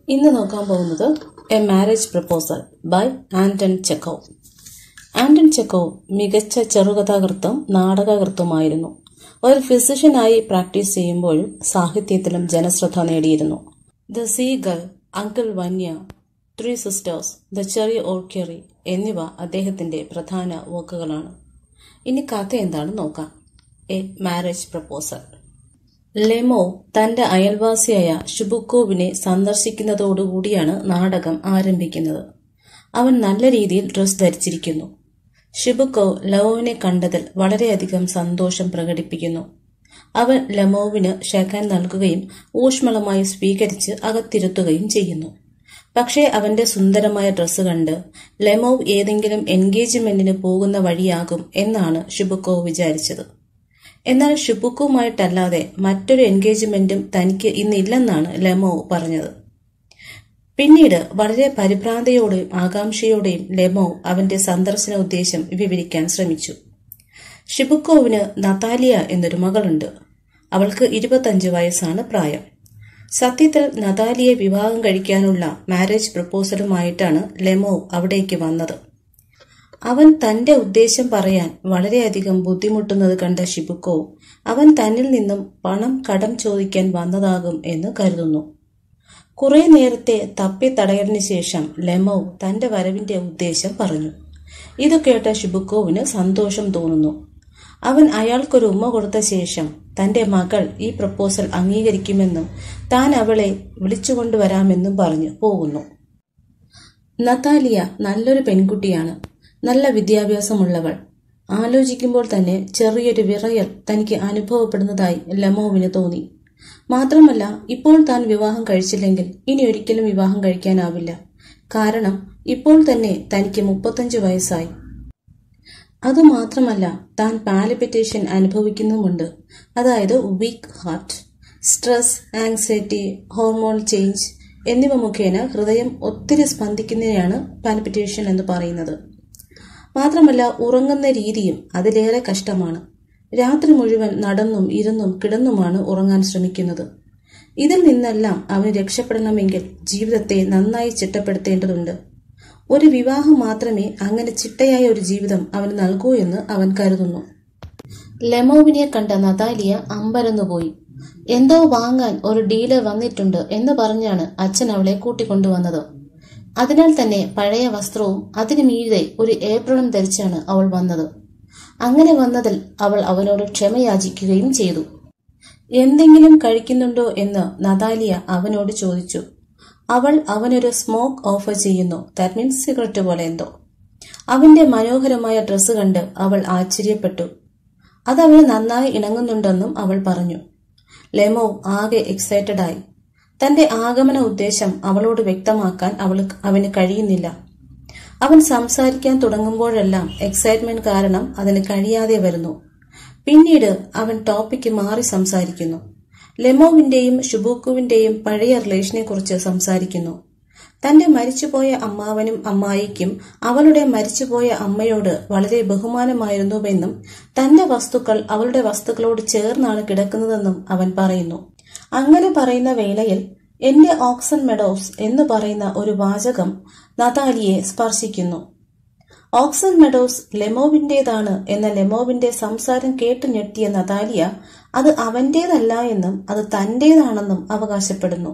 ഇന്ന് നോക്കാൻ പോകുന്നത് a marriage proposal by Anton Chekhov Anton Chekhov മികച്ച ചെറുകഥാകൃത്തും നാടകകൃത്തുമായിരുന്നു ഒരു ഫിസിഷ്യനായി പ്രാക്ടീസ് ചെയ്യുമ്പോഴും സാഹിത്യത്തിലും ജനശ്രദ്ധ നേടിയിരുന്നു the seagull uncle Vanya three sisters the cherry orchard എന്നിവ അദ്ദേഹത്തിന്റെ പ്രധാന വർക്കുകളാണ് ഇനി കഥ എന്താണെന്ന് നോക്കാം എ മാരേജ് പ്രപ്പോസൽ ലെമോ തന്റെ അയൽവാസിയായ ഷുബുക്കോവിനെ സന്ദർശിക്കുന്നതോടുകൂടിയാണ് നാടകം ആരംഭിക്കുന്നത് അവൻ നല്ല രീതിയിൽ ഡ്രസ് ധരിച്ചിരിക്കുന്നു ഷിബുക്കോ ലവോവിനെ കണ്ടതിൽ വളരെയധികം സന്തോഷം പ്രകടിപ്പിക്കുന്നു അവൻ ലമോവിന് ഷെക്കാൻ നൽകുകയും ഊഷ്മളമായി സ്വീകരിച്ച് അകത്തിരുത്തുകയും ചെയ്യുന്നു പക്ഷേ അവന്റെ സുന്ദരമായ ഡ്രസ്സ് കണ്ട് ലെമോവ് ഏതെങ്കിലും എൻഗേജ്മെന്റിന് പോകുന്ന വഴിയാകും എന്നാണ് ഷിബുക്കോ വിചാരിച്ചത് എന്നാൽ ഷിബുക്കുമായിട്ടല്ലാതെ മറ്റൊരു എൻഗേജ്മെന്റും തനിക്ക് ഇന്നില്ലെന്നാണ് ലെമോവ് പറഞ്ഞത് പിന്നീട് വളരെ പരിഭ്രാന്തയോടെയും ആകാംക്ഷയോടെയും ലെമോവ് അവന്റെ സന്ദർശന ഉദ്ദേശം വിവരിക്കാൻ ശ്രമിച്ചു ഷിബുക്കോവിന് നതാലിയ എന്നൊരു മകളുണ്ട് അവൾക്ക് ഇരുപത്തഞ്ച് വയസ്സാണ് പ്രായം സത്യത്തിൽ നതാലിയെ വിവാഹം കഴിക്കാനുള്ള മാരേജ് പ്രപ്പോസലുമായിട്ടാണ് ലെമോവ് അവിടേക്ക് വന്നത് അവൻ തന്റെ ഉദ്ദേശം പറയാൻ വളരെയധികം ബുദ്ധിമുട്ടുന്നത് കണ്ട ഷിബുക്കോ അവൻ തന്നിൽ നിന്നും പണം കടം ചോദിക്കാൻ വന്നതാകും എന്ന് കരുതുന്നു കുറെ നേരത്തെ തപ്പി തടയലിന് ശേഷം ലെമോവ് തന്റെ വരവിന്റെ ഉദ്ദേശം പറഞ്ഞു ഇത് കേട്ട ഷിബുക്കോവിന് സന്തോഷം തോന്നുന്നു അവൻ അയാൾക്കൊരു ഉമ്മ കൊടുത്ത ശേഷം തന്റെ മകൾ ഈ പ്രപ്പോസൽ അംഗീകരിക്കുമെന്നും താൻ അവളെ വിളിച്ചുകൊണ്ടുവരാമെന്നും പറഞ്ഞു പോകുന്നു നതാലിയ നല്ലൊരു പെൺകുട്ടിയാണ് നല്ല വിദ്യാഭ്യാസമുള്ളവൾ ആലോചിക്കുമ്പോൾ തന്നെ ചെറിയൊരു വിറയൽ തനിക്ക് അനുഭവപ്പെടുന്നതായി ലമോവിന് തോന്നി മാത്രമല്ല ഇപ്പോൾ താൻ വിവാഹം കഴിച്ചില്ലെങ്കിൽ ഇനി ഒരിക്കലും വിവാഹം കഴിക്കാനാവില്ല കാരണം ഇപ്പോൾ തന്നെ തനിക്ക് മുപ്പത്തഞ്ച് വയസ്സായി അതുമാത്രമല്ല താൻ പാലിപ്പിറ്റേഷൻ അനുഭവിക്കുന്നുമുണ്ട് അതായത് weak heart stress anxiety hormone change എന്നിവ മുഖേന ഹൃദയം ഒത്തിരി സ്പന്ദിക്കുന്നതിനാണ് പാലിപ്പിറ്റേഷൻ എന്ന് പറയുന്നത് മാത്രമല്ല ഉറങ്ങുന്ന രീതിയും അതിലേറെ കഷ്ടമാണ് രാത്രി മുഴുവൻ നടന്നും ഇരുന്നും കിടന്നുമാണ് ഉറങ്ങാൻ ശ്രമിക്കുന്നത് ഇതിൽ നിന്നെല്ലാം അവന് രക്ഷപ്പെടണമെങ്കിൽ ജീവിതത്തെ നന്നായി ചിട്ടപ്പെടുത്തേണ്ടതുണ്ട് ഒരു വിവാഹം മാത്രമേ അങ്ങനെ ചിട്ടയായ ഒരു ജീവിതം അവന് നൽകൂ എന്ന് അവൻ കരുതുന്നു ലെമോവിനെ കണ്ട നതാലിയ അമ്പരന്നുപോയി എന്തോ വാങ്ങാൻ ഒരു ഡീലർ വന്നിട്ടുണ്ട് എന്ന് പറഞ്ഞാണ് അച്ഛൻ അവളെ കൂട്ടിക്കൊണ്ടുവന്നത് അതിനാൽ തന്നെ പഴയ വസ്ത്രവും അതിനു മീതെ ഒരു ഏപ്രിലും ധരിച്ചാണ് അവൾ വന്നത് അങ്ങനെ വന്നതിൽ അവൾ അവനോട് ക്ഷമയാചിക്കുകയും ചെയ്തു എന്തെങ്കിലും കഴിക്കുന്നുണ്ടോ എന്ന് നതാലിയ അവനോട് ചോദിച്ചു അവൾ അവനൊരു സ്മോക്ക് ഓഫർ ചെയ്യുന്നു ദാറ്റ് മീൻസ് സിഗരറ്റ് പോലെ എന്തോ അവന്റെ മനോഹരമായ ഡ്രസ്സ് കണ്ട് അവൾ ആശ്ചര്യപ്പെട്ടു അതവന് നന്നായി ഇണങ്ങുന്നുണ്ടെന്നും അവൾ പറഞ്ഞു ലെമോ ആകെ എക്സൈറ്റഡ് ആയി തന്റെ ആഗമന ഉദ്ദേശം അവളോട് വ്യക്തമാക്കാൻ അവൾ അവന് കഴിയുന്നില്ല അവൻ സംസാരിക്കാൻ തുടങ്ങുമ്പോഴെല്ലാം എക്സൈറ്റ്മെന്റ് കാരണം അതിന് കഴിയാതെ വരുന്നു പിന്നീട് അവൻ ടോപ്പിക്ക് മാറി സംസാരിക്കുന്നു ലെമോവിന്റെയും ഷുബൂക്കുവിന്റെയും പഴയ റിലേഷനെ കുറിച്ച് സംസാരിക്കുന്നു തന്റെ മരിച്ചുപോയ അമ്മാവനും അമ്മായിക്കും അവളുടെ മരിച്ചുപോയ അമ്മയോട് വളരെ ബഹുമാനമായിരുന്നുവെന്നും തന്റെ വസ്തുക്കൾ അവളുടെ വസ്തുക്കളോട് ചേർന്നാണ് കിടക്കുന്നതെന്നും അവൻ പറയുന്നു അങ്ങനെ പറയുന്ന വേളയിൽ എന്റെ ഓക്സൺ മെഡോസ് എന്ന് പറയുന്ന ഒരു വാചകം നതാലിയെ സ്പർശിക്കുന്നു ഓക്സൺ മെഡോസ് ലെമോവിന്റേതാണ് എന്ന ലെമോവിന്റെ സംസാരം കേട്ടു ഞെട്ടിയ നതാലിയ അത് അവന്റേതല്ല എന്നും അത് തന്റേതാണെന്നും അവകാശപ്പെടുന്നു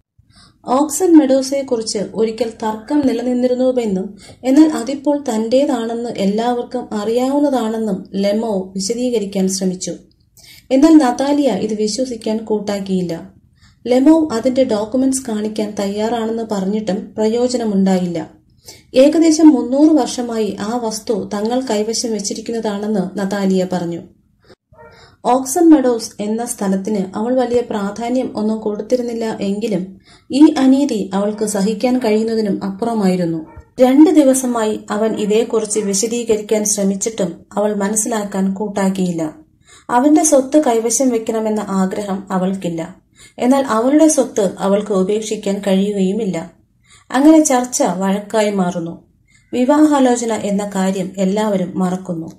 ഓക്സൺ മെഡോസയെ കുറിച്ച് ഒരിക്കൽ തർക്കം നിലനിന്നിരുന്നുവെന്നും എന്നാൽ അതിപ്പോൾ തന്റേതാണെന്ന് എല്ലാവർക്കും അറിയാവുന്നതാണെന്നും ലെമോ വിശദീകരിക്കാൻ ശ്രമിച്ചു എന്നാൽ നതാലിയ ഇത് വിശ്വസിക്കാൻ കൂട്ടാക്കിയില്ല ലെമോവ് അതിന്റെ ഡോക്യുമെന്റ്സ് കാണിക്കാൻ തയ്യാറാണെന്ന് പറഞ്ഞിട്ടും പ്രയോജനമുണ്ടായില്ല ഏകദേശം മുന്നൂറ് വർഷമായി ആ വസ്തു തങ്ങൾ കൈവശം വെച്ചിരിക്കുന്നതാണെന്ന് നതാലിയ പറഞ്ഞു ഓക്സൺ മെഡോസ് എന്ന സ്ഥലത്തിന് അവൾ വലിയ പ്രാധാന്യം ഒന്നും കൊടുത്തിരുന്നില്ല എങ്കിലും ഈ അനീതി അവൾക്ക് സഹിക്കാൻ കഴിയുന്നതിനും അപ്പുറമായിരുന്നു രണ്ട് ദിവസമായി അവൻ ഇതേക്കുറിച്ച് വിശദീകരിക്കാൻ ശ്രമിച്ചിട്ടും അവൾ മനസ്സിലാക്കാൻ കൂട്ടാക്കിയില്ല അവന്റെ സ്വത്ത് കൈവശം വെക്കണമെന്ന ആഗ്രഹം അവൾക്കില്ല എന്നാൽ അവളുടെ സ്വത്ത് അവൾക്ക് ഉപേക്ഷിക്കാൻ കഴിയുകയുമില്ല അങ്ങനെ ചർച്ച വഴക്കായി മാറുന്നു വിവാഹാലോചന എന്ന കാര്യം എല്ലാവരും മറക്കുന്നു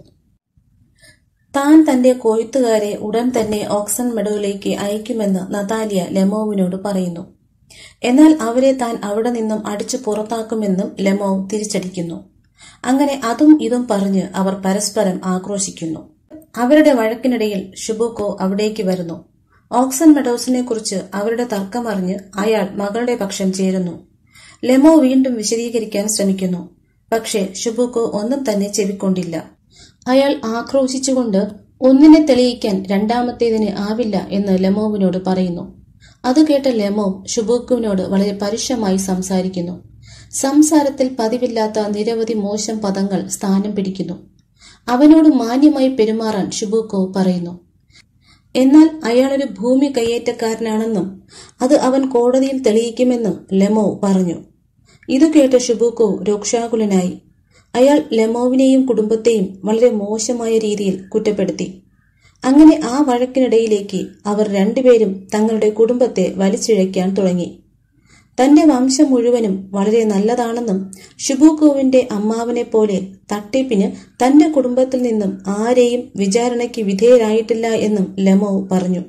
താൻ തന്റെ കൊയ്ത്തുകാരെ ഉടൻ തന്നെ ഓക്സൺ മെഡോയിലേക്ക് അയക്കുമെന്ന് നതാലിയ ലെമോവിനോട് പറയുന്നു എന്നാൽ അവരെ താൻ അവിടെ നിന്നും അടിച്ചു പുറത്താക്കുമെന്നും ലെമോ തിരിച്ചടിക്കുന്നു അങ്ങനെ അതും ഇതും പറഞ്ഞ് അവർ പരസ്പരം ആക്രോശിക്കുന്നു അവരുടെ വഴക്കിനിടയിൽ ഷുബുക്കോ അവിടേക്ക് വരുന്നു ഓക്സൺ മെഡോസിനെ കുറിച്ച് അവരുടെ തർക്കമറിഞ്ഞ് അയാൾ മകളുടെ പക്ഷം ചേരുന്നു ലെമോ വീണ്ടും വിശദീകരിക്കാൻ ശ്രമിക്കുന്നു പക്ഷേ ഷുബുക്കോ ഒന്നും തന്നെ ചെവിക്കൊണ്ടില്ല അയാൾ ആക്രോശിച്ചുകൊണ്ട് ഒന്നിനെ തെളിയിക്കാൻ രണ്ടാമത്തേതിന് ആവില്ല എന്ന് ലെമോവിനോട് പറയുന്നു അത് കേട്ട ലെമോ ഷുബുക്കുവിനോട് വളരെ പരുഷമായി സംസാരിക്കുന്നു സംസാരത്തിൽ പതിവില്ലാത്ത നിരവധി മോശം പദങ്ങൾ സ്ഥാനം പിടിക്കുന്നു അവനോട് മാന്യമായി പെരുമാറാൻ ഷുബുക്കോ പറയുന്നു എന്നാൽ അയാളൊരു ഭൂമി കയ്യേറ്റക്കാരനാണെന്നും അത് അവൻ കോടതിയിൽ തെളിയിക്കുമെന്നും ലെമോ പറഞ്ഞു ഇത് കേട്ട ഷുബുക്കോ രോക്ഷാകുലനായി അയാൾ ലെമോവിനെയും കുടുംബത്തെയും വളരെ മോശമായ രീതിയിൽ കുറ്റപ്പെടുത്തി അങ്ങനെ ആ വഴക്കിനിടയിലേക്ക് അവർ രണ്ടുപേരും തങ്ങളുടെ കുടുംബത്തെ വലിച്ചിഴയ്ക്കാൻ തുടങ്ങി തന്റെ വംശം മുഴുവനും വളരെ നല്ലതാണെന്നും ഷുബുക്കോവിന്റെ അമ്മാവനെ പോലെ തട്ടിപ്പിന് തന്റെ കുടുംബത്തിൽ നിന്നും ആരെയും വിചാരണയ്ക്ക് വിധേയരായിട്ടില്ല എന്നും ലെമോ പറഞ്ഞു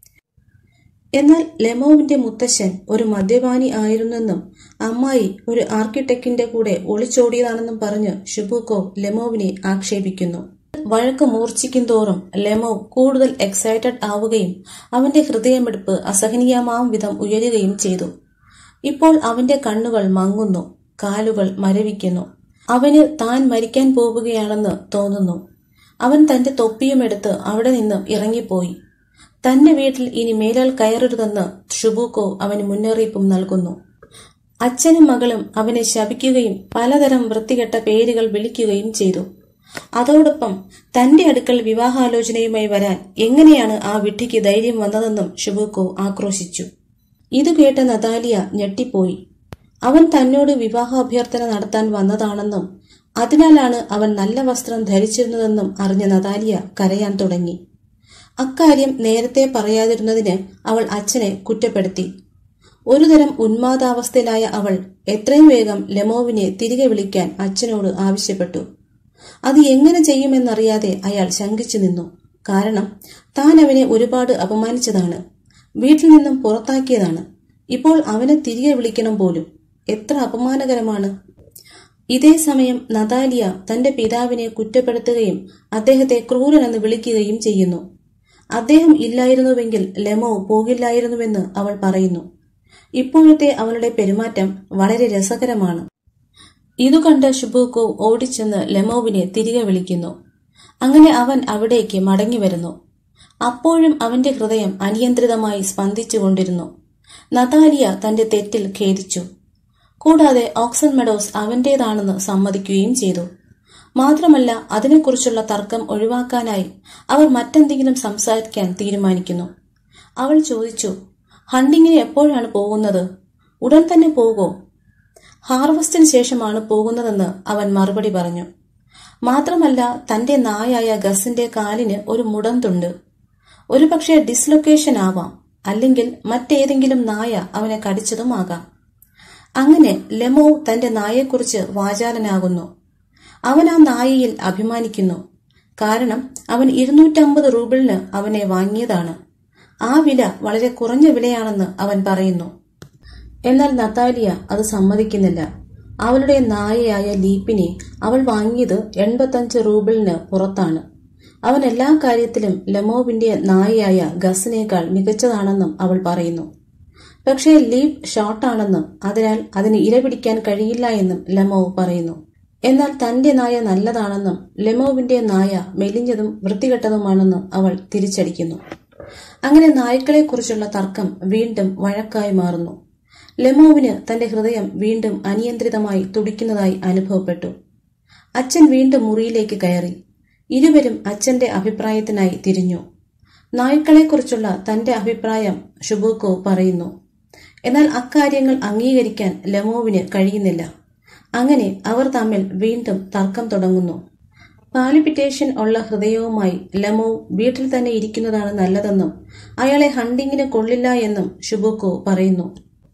എന്നാൽ ലെമോവിന്റെ മുത്തശ്ശൻ ഒരു മദ്യപാനി ആയിരുന്നെന്നും അമ്മായി ഒരു ആർക്കിടെക്റ്റിന്റെ കൂടെ ഒളിച്ചോടിയതാണെന്നും പറഞ്ഞ് ഷുബുക്കോ ലെമോവിനെ ആക്ഷേപിക്കുന്നു വഴക്ക് മൂർച്ഛിക്കും തോറും ലെമോ കൂടുതൽ എക്സൈറ്റഡ് ആവുകയും അവന്റെ ഹൃദയമെടുപ്പ് അസഹനീയമാം വിധം ഉയരുകയും ചെയ്തു ഇപ്പോൾ അവന്റെ കണ്ണുകൾ മങ്ങുന്നു കാലുകൾ മരവിക്കുന്നു അവന് താൻ മരിക്കാൻ പോവുകയാണെന്ന് തോന്നുന്നു അവൻ തന്റെ തൊപ്പിയുമെടുത്ത് അവിടെ നിന്ന് ഇറങ്ങിപ്പോയി തന്റെ വീട്ടിൽ ഇനി മേലാൽ കയറരുതെന്ന് ഷുബൂക്കോ അവന് മുന്നറിയിപ്പും നൽകുന്നു അച്ഛനും മകളും അവനെ ശപിക്കുകയും പലതരം വൃത്തികെട്ട പേരുകൾ വിളിക്കുകയും ചെയ്തു അതോടൊപ്പം തന്റെ അടുക്കൽ വിവാഹാലോചനയുമായി വരാൻ എങ്ങനെയാണ് ആ വിഡ്ഢിക്ക് ധൈര്യം വന്നതെന്നും ഷുബൂക്കോ ആക്രോശിച്ചു ഇത് കേട്ട നതാലിയ ഞെട്ടിപ്പോയി അവൻ തന്നോട് വിവാഹാഭ്യർത്ഥന നടത്താൻ വന്നതാണെന്നും അതിനാലാണ് അവൻ നല്ല വസ്ത്രം ധരിച്ചിരുന്നതെന്നും അറിഞ്ഞ നതാലിയ കരയാൻ തുടങ്ങി അക്കാര്യം നേരത്തെ പറയാതിരുന്നതിന് അവൾ അച്ഛനെ കുറ്റപ്പെടുത്തി ഒരുതരം ഉന്മാദാവസ്ഥയിലായ അവൾ എത്രയും വേഗം ലെമോവിനെ തിരികെ വിളിക്കാൻ അച്ഛനോട് ആവശ്യപ്പെട്ടു അത് എങ്ങനെ ചെയ്യുമെന്നറിയാതെ അയാൾ ശങ്കിച്ചു നിന്നു കാരണം താൻ അവനെ ഒരുപാട് അപമാനിച്ചതാണ് വീട്ടിൽ നിന്നും പുറത്താക്കിയതാണ് ഇപ്പോൾ അവനെ തിരികെ വിളിക്കണം പോലും എത്ര അപമാനകരമാണ് ഇതേ സമയം നതാലിയ തന്റെ പിതാവിനെ കുറ്റപ്പെടുത്തുകയും അദ്ദേഹത്തെ ക്രൂരനെന്ന് വിളിക്കുകയും ചെയ്യുന്നു അദ്ദേഹം ഇല്ലായിരുന്നുവെങ്കിൽ ലെമോ പോകില്ലായിരുന്നുവെന്ന് അവൾ പറയുന്നു ഇപ്പോഴത്തെ അവളുടെ പെരുമാറ്റം വളരെ രസകരമാണ് ഇതു കണ്ട ഷുബൂക്കോ ഓടിച്ചെന്ന് ലെമോവിനെ തിരികെ വിളിക്കുന്നു അങ്ങനെ അവൻ അവിടേക്ക് മടങ്ങി വരുന്നു അപ്പോഴും അവന്റെ ഹൃദയം അനിയന്ത്രിതമായി സ്പന്ദിച്ചുകൊണ്ടിരുന്നു നതാലിയ തന്റെ തെറ്റിൽ ഖേദിച്ചു കൂടാതെ ഓക്സൺ മെഡോസ് അവന്റേതാണെന്ന് സമ്മതിക്കുകയും ചെയ്തു മാത്രമല്ല അതിനെക്കുറിച്ചുള്ള തർക്കം ഒഴിവാക്കാനായി അവർ മറ്റെന്തെങ്കിലും സംസാരിക്കാൻ തീരുമാനിക്കുന്നു അവൾ ചോദിച്ചു ഹണ്ടിങ്ങിന് എപ്പോഴാണ് പോകുന്നത് ഉടൻ തന്നെ പോകോ ഹാർവസ്റ്റിന് ശേഷമാണ് പോകുന്നതെന്ന് അവൻ മറുപടി പറഞ്ഞു മാത്രമല്ല തന്റെ നായായ ഗസിന്റെ കാലിന് ഒരു മുടന്തുണ്ട് ഒരുപക്ഷെ ഡിസ്ലൊക്കേഷൻ ആവാം അല്ലെങ്കിൽ മറ്റേതെങ്കിലും നായ അവനെ കടിച്ചതുമാകാം അങ്ങനെ ലെമോ തന്റെ നായെക്കുറിച്ച് വാചാലനാകുന്നു അവൻ ആ നായയിൽ അഭിമാനിക്കുന്നു കാരണം അവൻ ഇരുന്നൂറ്റമ്പത് റൂബിളിന് അവനെ വാങ്ങിയതാണ് ആ വില വളരെ കുറഞ്ഞ വിലയാണെന്ന് അവൻ പറയുന്നു എന്നാൽ നത്താലിയ അത് സമ്മതിക്കുന്നില്ല അവളുടെ നായയായ ലീപ്പിനെ അവൾ വാങ്ങിയത് എൺപത്തഞ്ച് റൂബിളിന് പുറത്താണ് അവൻ എല്ലാ കാര്യത്തിലും ലെമോവിന്റെ നായയായ ഗസിനേക്കാൾ മികച്ചതാണെന്നും അവൾ പറയുന്നു പക്ഷേ ലീപ് ഷോർട്ടാണെന്നും അതിനാൽ അതിന് ഇരപിടിക്കാൻ കഴിയില്ല എന്നും ലെമോ പറയുന്നു എന്നാൽ തന്റെ നായ നല്ലതാണെന്നും ലെമോവിന്റെ നായ മെലിഞ്ഞതും വൃത്തികെട്ടതുമാണെന്നും അവൾ തിരിച്ചടിക്കുന്നു അങ്ങനെ നായ്ക്കളെക്കുറിച്ചുള്ള തർക്കം വീണ്ടും വഴക്കായി മാറുന്നു ലെമോവിന് തന്റെ ഹൃദയം വീണ്ടും അനിയന്ത്രിതമായി തുടിക്കുന്നതായി അനുഭവപ്പെട്ടു അച്ഛൻ വീണ്ടും മുറിയിലേക്ക് കയറി ഇരുവരും അച്ഛന്റെ അഭിപ്രായത്തിനായി തിരിഞ്ഞു നായ്ക്കളെക്കുറിച്ചുള്ള തന്റെ അഭിപ്രായം ഷുബൂക്കോ പറയുന്നു എന്നാൽ അക്കാര്യങ്ങൾ അംഗീകരിക്കാൻ ലെമോവിന് കഴിയുന്നില്ല അങ്ങനെ അവർ തമ്മിൽ വീണ്ടും തർക്കം തുടങ്ങുന്നു പാലിപ്പിറ്റേഷൻ ഉള്ള ഹൃദയവുമായി ലെമോ വീട്ടിൽ തന്നെ ഇരിക്കുന്നതാണ് നല്ലതെന്നും അയാളെ ഹണ്ടിങ്ങിന് കൊള്ളില്ല എന്നും ഷുബുക്കോ പറയുന്നു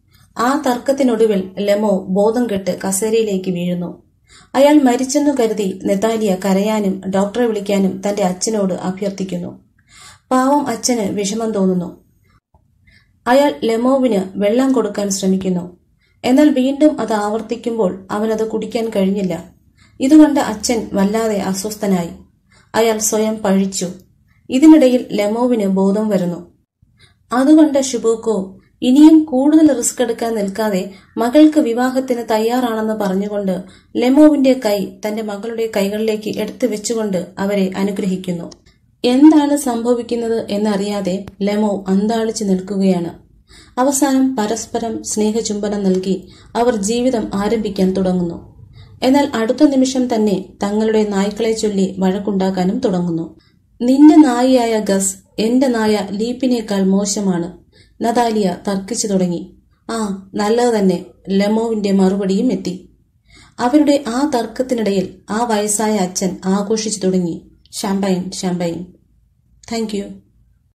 ആ തർക്കത്തിനൊടുവിൽ ലെമോ ബോധം കെട്ട് കസേരയിലേക്ക് വീഴുന്നു അയാൾ മരിച്ചെന്നു കരുതി നെതാലിയ കരയാനും ഡോക്ടറെ വിളിക്കാനും തന്റെ അച്ഛനോട് അഭ്യർത്ഥിക്കുന്നു പാവം അച്ഛന് വിഷമം തോന്നുന്നു അയാൾ ലെമോവിന് വെള്ളം കൊടുക്കാൻ ശ്രമിക്കുന്നു എന്നാൽ വീണ്ടും അത് ആവർത്തിക്കുമ്പോൾ അവനത് കുടിക്കാൻ കഴിഞ്ഞില്ല ഇതുകൊണ്ട് അച്ഛൻ വല്ലാതെ അസ്വസ്ഥനായി അയാൾ സ്വയം പഴിച്ചു ഇതിനിടയിൽ ലെമോവിന് ബോധം വരുന്നു അതുകൊണ്ട് ഷുബൂക്കോ ഇനിയും കൂടുതൽ റിസ്ക് എടുക്കാൻ നിൽക്കാതെ മകൾക്ക് വിവാഹത്തിന് തയ്യാറാണെന്ന് പറഞ്ഞുകൊണ്ട് ലെമോവിന്റെ കൈ തന്റെ മകളുടെ കൈകളിലേക്ക് എടുത്തു വെച്ചുകൊണ്ട് അവരെ അനുഗ്രഹിക്കുന്നു എന്താണ് സംഭവിക്കുന്നത് എന്നറിയാതെ ലെമോ അന്താളിച്ചു നിൽക്കുകയാണ് അവസാനം പരസ്പരം സ്നേഹചുംബനം നൽകി അവർ ജീവിതം ആരംഭിക്കാൻ തുടങ്ങുന്നു എന്നാൽ അടുത്ത നിമിഷം തന്നെ തങ്ങളുടെ നായ്ക്കളെ ചൊല്ലി വഴക്കുണ്ടാക്കാനും തുടങ്ങുന്നു നിന്റെ നായയായ ഗസ് എന്റെ നായ ലീപ്പിനേക്കാൾ മോശമാണ് നതാലിയ തർക്കിച്ചു തുടങ്ങി ആ നല്ലത് തന്നെ ലെമോവിന്റെ മറുപടിയും എത്തി അവരുടെ ആ തർക്കത്തിനിടയിൽ ആ വയസ്സായ അച്ഛൻ ആഘോഷിച്ചു തുടങ്ങി ഷാമ്പൈൻ ഷാമ്പൈൻ താങ്ക് യു